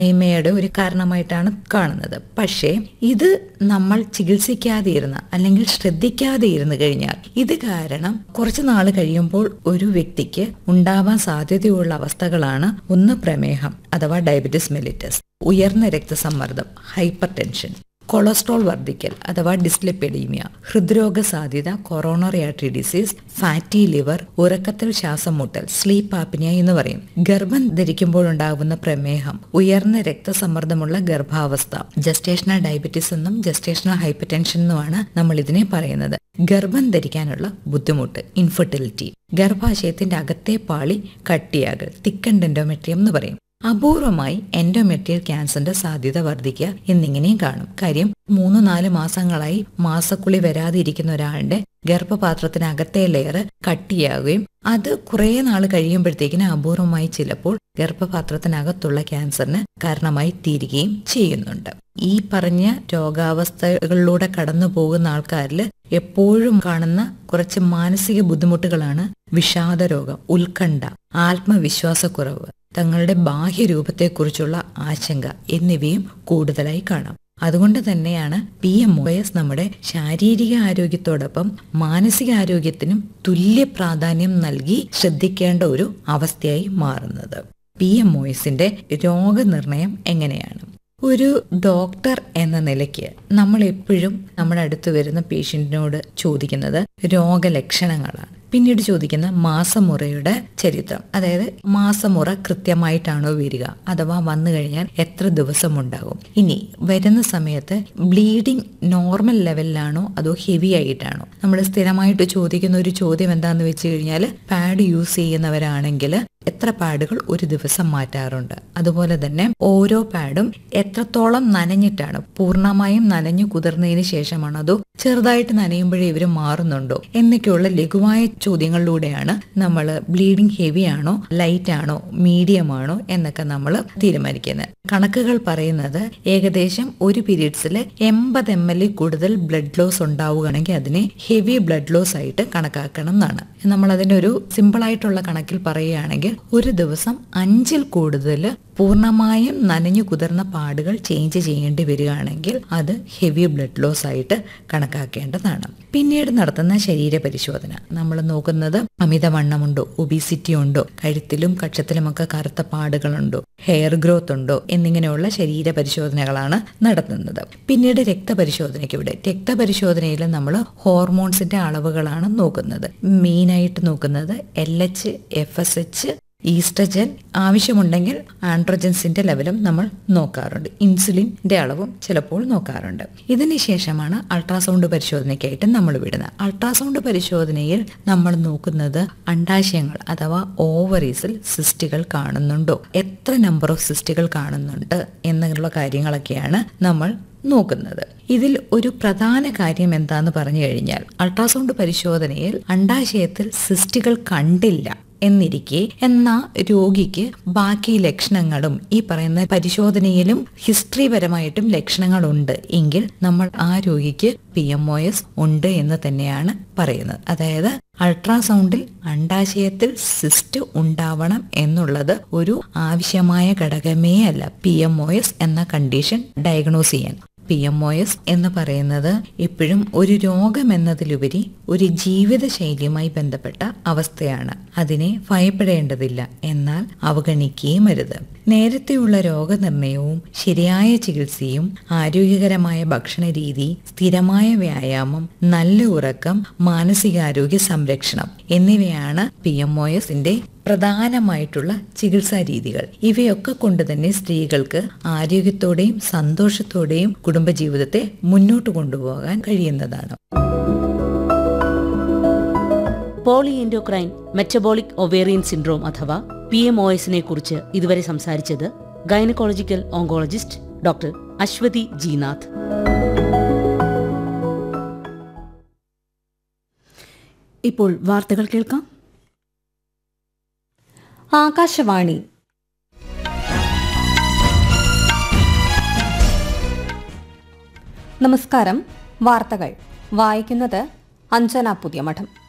അനീമിയയുടെ ഒരു കാരണമായിട്ടാണ് കാണുന്നത് പക്ഷേ ഇത് നമ്മൾ ചികിത്സിക്കാതെ ഇരുന്ന അല്ലെങ്കിൽ ശ്രദ്ധിക്കാതെ ഇരുന്ന് കഴിഞ്ഞാൽ ഇത് കാരണം കുറച്ചു നാൾ കഴിയുമ്പോൾ ഒരു വ്യക്തിക്ക് ഉണ്ടാവാൻ സാധ്യതയുള്ള അവസ്ഥകളാണ് ഒന്ന് പ്രമേഹം അഥവാ ഡയബറ്റിസ് മെലിറ്റസ് ഉയർന്ന രക്തസമ്മർദ്ദം ഹൈപ്പർ ടെൻഷൻ കൊളസ്ട്രോൾ വർദ്ധിക്കൽ അഥവാ ഡിസ്ലിപ്പെഡീമിയ ഹൃദ്രോഗ സാധ്യത coronary artery disease fatty liver ഉറക്കത്തിൽ ശ്വാസം മുട്ടൽ സ്ലീപ്പ് ആപ്നിയ എന്ന് പറയും ഗർഭം ധരിക്കുമ്പോഴുണ്ടാകുന്ന പ്രമേഹം ഉയർന്ന രക്തസമ്മർദ്ദമുള്ള ഗർഭാവസ്ഥ ജസ്റ്റേഷണൽ ഡയബറ്റീസ് എന്നും ജസ്റ്റേഷണൽ ഹൈപ്പർ ടെൻഷൻ എന്നുമാണ് നമ്മൾ ഇതിനെ പറയുന്നത് ഗർഭം ധരിക്കാനുള്ള ബുദ്ധിമുട്ട് ഇൻഫെർട്ടിലിറ്റി ഗർഭാശയത്തിന്റെ അകത്തെ പാളി കട്ടിയാകൽ തിക്കൻ എൻഡോമെട്രിയം എന്ന് പറയും അപൂർവമായി എൻഡോമെട്രിയൽ ക്യാൻസറിന്റെ സാധ്യത വർദ്ധിക്കുക എന്നിങ്ങനെയും കാണും കാര്യം മൂന്ന് നാല് മാസങ്ങളായി മാസക്കുളി വരാതെ ഇരിക്കുന്ന ഒരാളുടെ ഗർഭപാത്രത്തിനകത്തെ ലെയർ കട്ടിയാകുകയും അത് കുറേ നാൾ കഴിയുമ്പോഴത്തേക്കിന് അപൂർവമായി ചിലപ്പോൾ ഗർഭപാത്രത്തിനകത്തുള്ള ക്യാൻസറിന് കാരണമായി തീരുകയും ചെയ്യുന്നുണ്ട് ഈ പറഞ്ഞ രോഗാവസ്ഥകളിലൂടെ കടന്നു പോകുന്ന ആൾക്കാരിൽ എപ്പോഴും കാണുന്ന കുറച്ച് മാനസിക ബുദ്ധിമുട്ടുകളാണ് വിഷാദ രോഗം ഉത്കണ്ഠ ആത്മവിശ്വാസക്കുറവ് തങ്ങളുടെ ബാഹ്യരൂപത്തെക്കുറിച്ചുള്ള ആശങ്ക എന്നിവയും കൂടുതലായി കാണാം അതുകൊണ്ട് തന്നെയാണ് പി എം ഒ എസ് നമ്മുടെ ശാരീരിക ആരോഗ്യത്തോടൊപ്പം മാനസിക ആരോഗ്യത്തിനും തുല്യ പ്രാധാന്യം നൽകി ശ്രദ്ധിക്കേണ്ട ഒരു അവസ്ഥയായി മാറുന്നത് പി എം ഒ എസിന്റെ രോഗനിർണയം എങ്ങനെയാണ് ഒരു ഡോക്ടർ എന്ന നിലയ്ക്ക് നമ്മൾ എപ്പോഴും നമ്മുടെ അടുത്ത് വരുന്ന പേഷ്യന്റിനോട് ചോദിക്കുന്നത് രോഗലക്ഷണങ്ങളാണ് പിന്നീട് ചോദിക്കുന്ന മാസമുറയുടെ ചരിത്രം അതായത് മാസമുറ കൃത്യമായിട്ടാണോ വരിക അഥവാ വന്നു കഴിഞ്ഞാൽ എത്ര ദിവസം ഉണ്ടാകും ഇനി വരുന്ന സമയത്ത് ബ്ലീഡിംഗ് നോർമൽ ലെവലിലാണോ അതോ ഹെവി ആയിട്ടാണോ നമ്മൾ സ്ഥിരമായിട്ട് ചോദിക്കുന്ന ഒരു ചോദ്യം എന്താണെന്ന് വെച്ച് കഴിഞ്ഞാൽ പാഡ് യൂസ് ചെയ്യുന്നവരാണെങ്കിൽ എത്ര പാഡുകൾ ഒരു ദിവസം മാറ്റാറുണ്ട് അതുപോലെ തന്നെ ഓരോ പാഡും എത്രത്തോളം നനഞ്ഞിട്ടാണ് പൂർണ്ണമായും നനഞ്ഞു കുതിർന്നതിന് ശേഷമാണ് അതോ ചെറുതായിട്ട് നനയുമ്പോഴേ ഇവർ മാറുന്നുണ്ടോ എന്നൊക്കെയുള്ള ലഘുവായ ചോദ്യങ്ങളിലൂടെയാണ് നമ്മൾ ബ്ലീഡിംഗ് ഹെവി ആണോ ലൈറ്റ് ആണോ മീഡിയം ആണോ എന്നൊക്കെ നമ്മൾ തീരുമാനിക്കുന്നത് കണക്കുകൾ പറയുന്നത് ഏകദേശം ഒരു പീരീഡ്സിൽ എൺപത് എം എൽ കൂടുതൽ ബ്ലഡ് ലോസ് ഉണ്ടാവുകയാണെങ്കിൽ അതിനെ ഹെവി ബ്ലഡ് ലോസ് ആയിട്ട് കണക്കാക്കണം എന്നാണ് നമ്മൾ അതിന്റെ ഒരു സിമ്പിൾ ആയിട്ടുള്ള കണക്കിൽ പറയുകയാണെങ്കിൽ ഒരു ദിവസം അഞ്ചിൽ കൂടുതൽ പൂർണ്ണമായും നനഞ്ഞു കുതിർന്ന പാടുകൾ ചേഞ്ച് ചെയ്യേണ്ടി വരികയാണെങ്കിൽ അത് ഹെവി ബ്ലഡ് ലോസ് ആയിട്ട് കണക്കാക്കേണ്ടതാണ് പിന്നീട് നടത്തുന്ന ശരീര പരിശോധന നമ്മൾ നോക്കുന്നത് അമിതവണ്ണമുണ്ടോ ഒബിസിറ്റി ഉണ്ടോ കഴുത്തിലും കക്ഷത്തിലുമൊക്കെ കറുത്ത പാടുകളുണ്ടോ ഹെയർ ഗ്രോത്ത് ഉണ്ടോ എന്നിങ്ങനെയുള്ള ശരീര പരിശോധനകളാണ് നടത്തുന്നത് പിന്നീട് രക്തപരിശോധനയ്ക്ക് ഇവിടെ രക്തപരിശോധനയിൽ നമ്മൾ ഹോർമോൺസിന്റെ അളവുകളാണ് നോക്കുന്നത് മെയിനായിട്ട് നോക്കുന്നത് L H F S H estrogen ആവശ്യമുണ്ടെങ്കിൽ ആൻഡ്രോജൻസിന്റെ ലെവലും നമ്മൾ നോക്കാറുണ്ട് ഇൻസുലിന്റെ അളവും ചിലപ്പോൾ നോക്കാറുണ്ട് ഇതിന് ശേഷമാണ് അൾട്രാസൗണ്ട് പരിശോധനയ്ക്കായിട്ട് നമ്മൾ വിടുന്നത് അൾട്രാസൗണ്ട് പരിശോധനയിൽ നമ്മൾ നോക്കുന്നത് അണ്ടാശയങ്ങൾ അഥവാ ഓവറീസിൽ സിസ്റ്റുകൾ കാണുന്നുണ്ടോ എത്ര നമ്പർ ഓഫ് സിസ്റ്റുകൾ കാണുന്നുണ്ട് എന്നുള്ള കാര്യങ്ങളൊക്കെയാണ് നമ്മൾ നോക്കുന്നത് ഇതിൽ ഒരു പ്രധാന കാര്യം എന്താന്ന് പറഞ്ഞു കഴിഞ്ഞാൽ അൾട്രാസൗണ്ട് പരിശോധനയിൽ അണ്ടാശയത്തിൽ സിസ്റ്റുകൾ കണ്ടില്ല എന്നിരിക്കെ എന്ന രോഗിക്ക് ബാക്കി ലക്ഷണങ്ങളും ഈ പറയുന്ന പരിശോധനയിലും ഹിസ്റ്ററിപരമായിട്ടും ലക്ഷണങ്ങളുണ്ട് എങ്കിൽ നമ്മൾ ആ രോഗിക്ക് പി എം ഒ എസ് ഉണ്ട് എന്ന് തന്നെയാണ് പറയുന്നത് അതായത് അൾട്രാസൗണ്ടിൽ അണ്ടാശയത്തിൽ സിസ്റ്റ് ഉണ്ടാവണം എന്നുള്ളത് ഒരു ആവശ്യമായ ഘടകമേ അല്ല പി എം ഒ എസ് എന്ന കണ്ടീഷൻ ഡയഗ്നോസ് ചെയ്യാൻ പി എം ഒ എസ് എന്ന് പറയുന്നത് എപ്പോഴും ഒരു രോഗം എന്നതിലുപരി ഒരു ജീവിതശൈലിയുമായി ബന്ധപ്പെട്ട അവസ്ഥയാണ് അതിനെ ഭയപ്പെടേണ്ടതില്ല എന്നാൽ അവഗണിക്കുകയും അരുത് നേരത്തെയുള്ള രോഗനിർണയവും ശരിയായ ചികിത്സയും ആരോഗ്യകരമായ ഭക്ഷണ രീതി സ്ഥിരമായ വ്യായാമം നല്ല ഉറക്കം മാനസികാരോഗ്യ സംരക്ഷണം എന്നിവയാണ് പി എം ഒ എസിന്റെ പ്രധാനമായിട്ടുള്ള ചികിത്സാ രീതികൾ ഇവയൊക്കെ കൊണ്ട് തന്നെ സ്ത്രീകൾക്ക് ആരോഗ്യത്തോടെയും സന്തോഷത്തോടെയും കുടുംബജീവിതത്തെ മുന്നോട്ട് കൊണ്ടുപോകാൻ കഴിയുന്നതാണ് പോളിഎൻഡോക്രൈൻ മെറ്റബോളിക് ഒവേറിയൻ സിൻഡ്രോം അഥവാ പി എം ഒ എസിനെ കുറിച്ച് ഇതുവരെ സംസാരിച്ചത് gynaecological oncologist doctor Ashwathi Jinath ഇപ്പോൾ വാർത്തകൾ കേൾക്കാം ആകാശവാണി നമസ്കാരം വാർത്തകൾ വായിക്കുന്നത് അഞ്ജന പുതിയമഠം